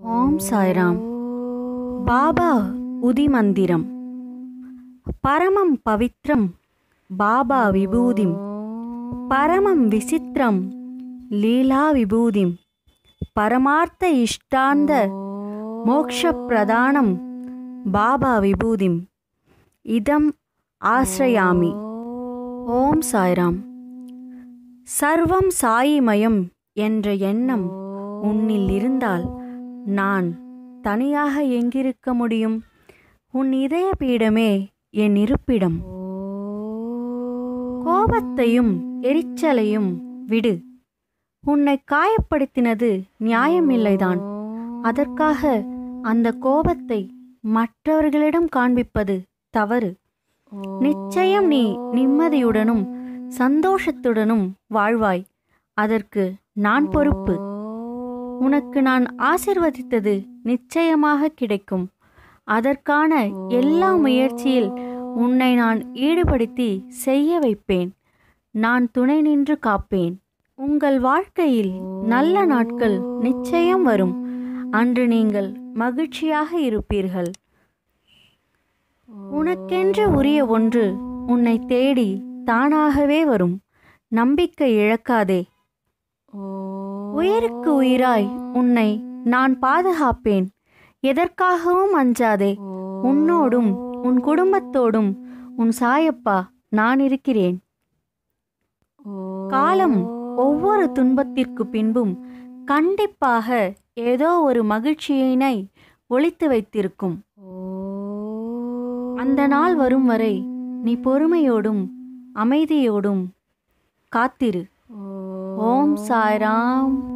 ஓம் சாய்ராம் பாபா உதி மந்திரம் பரமம் பவித்ரம் பாபா விபூதிம் பரமம் விசித்திரம் லீலா விபூதிம் பரமார்த்த இஷ்டாந்த மோக்ஷ பிரதானம் பாபா விபூதிம் இதம் ஆசிரயாமி ஓம் சாய்ராம் சர்வம் சாயிமயம் என்ற எண்ணம் உன்னில் இருந்தால் நான் தனியாக எங்கிருக்க முடியும் உன் இதய பீடமே என் இருப்பிடம் கோபத்தையும் எரிச்சலையும் விடு உன்னை காயப்படுத்தினது நியாயமில்லைதான் அதற்காக அந்த கோபத்தை மற்றவர்களிடம் காண்பிப்பது தவறு நிச்சயம் நீ நிம்மதியுடனும் சந்தோஷத்துடனும் வாழ்வாய் அதற்கு நான் பொறுப்பு உனக்கு நான் ஆசிர்வதித்தது நிச்சயமாக கிடைக்கும் அதற்கான எல்லா முயற்சியில் உன்னை நான் ஈடுபடுத்தி செய்ய வைப்பேன் நான் துணை நின்று காப்பேன் உங்கள் வாழ்க்கையில் நல்ல நாட்கள் நிச்சயம் வரும் அன்று நீங்கள் மகிழ்ச்சியாக இருப்பீர்கள் உனக்கென்று உரிய ஒன்று உன்னை தேடி தானாகவே வரும் நம்பிக்கை இழக்காதே உயிருக்கு உயிராய் உன்னை நான் பாதுகாப்பேன் எதற்காகவும் அஞ்சாதே உன்னோடும் உன் குடும்பத்தோடும் உன் சாயப்பா நான் இருக்கிறேன் காலம் ஒவ்வொரு துன்பத்திற்கு பின்பும் கண்டிப்பாக ஏதோ ஒரு மகிழ்ச்சியினை ஒளித்து வைத்திருக்கும் அந்த நாள் வரும் வரை நீ பொறுமையோடும் அமைதியோடும் காத்திரு ஓம் சாய்ராம்